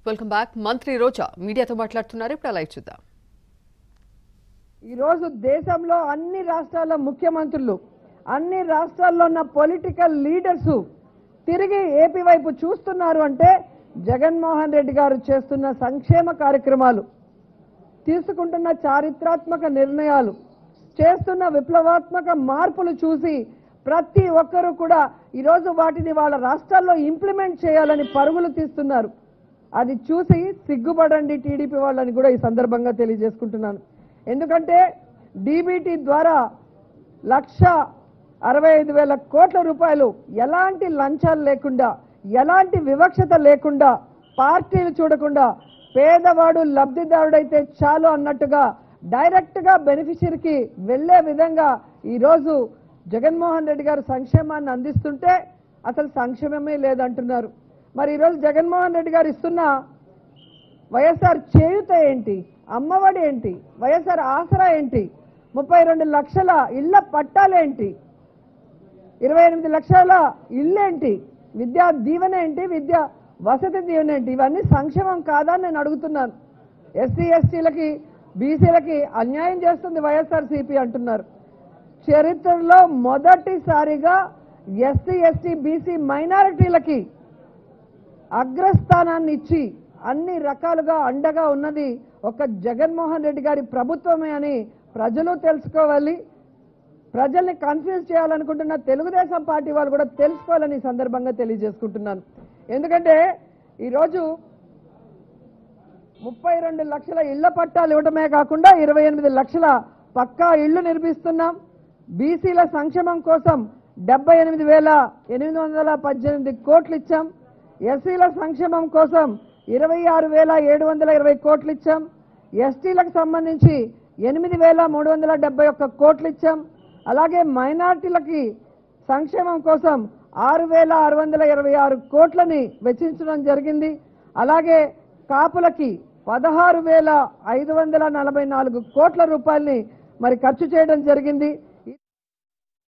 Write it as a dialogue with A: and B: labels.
A: welcome back మంత్రి రోజా మీడియాతో మాట్లాడుతున్నారు ఇప్పుడు లైవ్ చూద్దాం
B: ఈరోజు దేశంలో అన్ని రాష్ట్రాల ముఖ్యమంత్రులు అన్ని రాష్ట్రాల్లో ఉన్న పొలిటికల్ లీడర్స్ తిరిగి ఏపీ వైపు చూస్తున్నారు అంటే జగన్మోహన్ రెడ్డి గారు చేస్తున్న సంక్షేమ కార్యక్రమాలు తీసుకుంటున్న చారిత్రాత్మక నిర్ణయాలు చేస్తున్న విప్లవాత్మక మార్పులు చూసి ప్రతి ఒక్కరూ కూడా ఈరోజు వాటిని వాళ్ళ రాష్ట్రాల్లో ఇంప్లిమెంట్ చేయాలని పరుగులు తీస్తున్నారు అది చూసి సిగ్గుపడండి టీడీపీ వాళ్ళని కూడా ఈ సందర్భంగా తెలియజేసుకుంటున్నాను ఎందుకంటే డీబీటీ ద్వారా లక్ష అరవై ఐదు వేల కోట్ల రూపాయలు ఎలాంటి లంచాలు లేకుండా ఎలాంటి వివక్షత లేకుండా పార్టీలు చూడకుండా పేదవాడు లబ్ధిదారుడైతే చాలు అన్నట్టుగా డైరెక్ట్ గా బెనిఫిషియరీకి వెళ్లే విధంగా ఈరోజు జగన్మోహన్ రెడ్డి గారు సంక్షేమాన్ని అందిస్తుంటే అసలు సంక్షేమమే లేదంటున్నారు మరి ఈరోజు జగన్మోహన్ రెడ్డి గారు ఇస్తున్న వైఎస్ఆర్ చేయుత ఏంటి అమ్మఒడి ఏంటి వైఎస్ఆర్ ఆసరా ఏంటి ముప్పై రెండు లక్షల ఇళ్ల పట్టాలేంటి ఇరవై ఎనిమిది లక్షల ఇల్లేంటి విద్యా దీవెన ఏంటి విద్యా వసతి దీవెన ఏంటి ఇవన్నీ సంక్షేమం కాదా అని నేను అడుగుతున్నాను ఎస్సీ ఎస్టీలకి బీసీలకి అన్యాయం చేస్తుంది వైఎస్ఆర్సీపీ అంటున్నారు చరిత్రలో మొదటిసారిగా ఎస్సీ ఎస్టీ బీసీ మైనారిటీలకి అగ్రస్థానాన్ని ఇచ్చి అన్ని రకాలుగా అండగా ఉన్నది ఒక జగన్మోహన్ రెడ్డి గారి ప్రభుత్వమే అని ప్రజలు తెలుసుకోవాలి ప్రజల్ని కన్ఫ్యూజ్ చేయాలనుకుంటున్న తెలుగుదేశం పార్టీ వాళ్ళు కూడా తెలుసుకోవాలని ఈ సందర్భంగా తెలియజేసుకుంటున్నాను ఎందుకంటే ఈరోజు ముప్పై రెండు లక్షల ఇళ్ల పట్టాలు ఇవ్వటమే కాకుండా ఇరవై ఎనిమిది లక్షల పక్కా ఇళ్లు నిర్మిస్తున్నాం బీసీల సంక్షేమం కోసం డెబ్బై ఎనిమిది వేల ఎనిమిది వందల పద్దెనిమిది కోట్లు ఇచ్చాం ఎస్సీల సంక్షేమం కోసం ఇరవై ఆరు వేల ఏడు వందల ఇరవై కోట్లు ఇచ్చాం ఎస్టీలకు సంబంధించి ఎనిమిది వేల మూడు వందల డెబ్బై ఒక్క కోట్లు ఇచ్చాం అలాగే మైనార్టీలకి సంక్షేమం కోసం ఆరు వేల ఆరు వందల ఇరవై ఆరు కోట్లని వెచ్చించడం జరిగింది అలాగే కాపులకి పదహారు వేల ఐదు వందల నలభై నాలుగు కోట్ల రూపాయల్ని మరి ఖర్చు చేయడం జరిగింది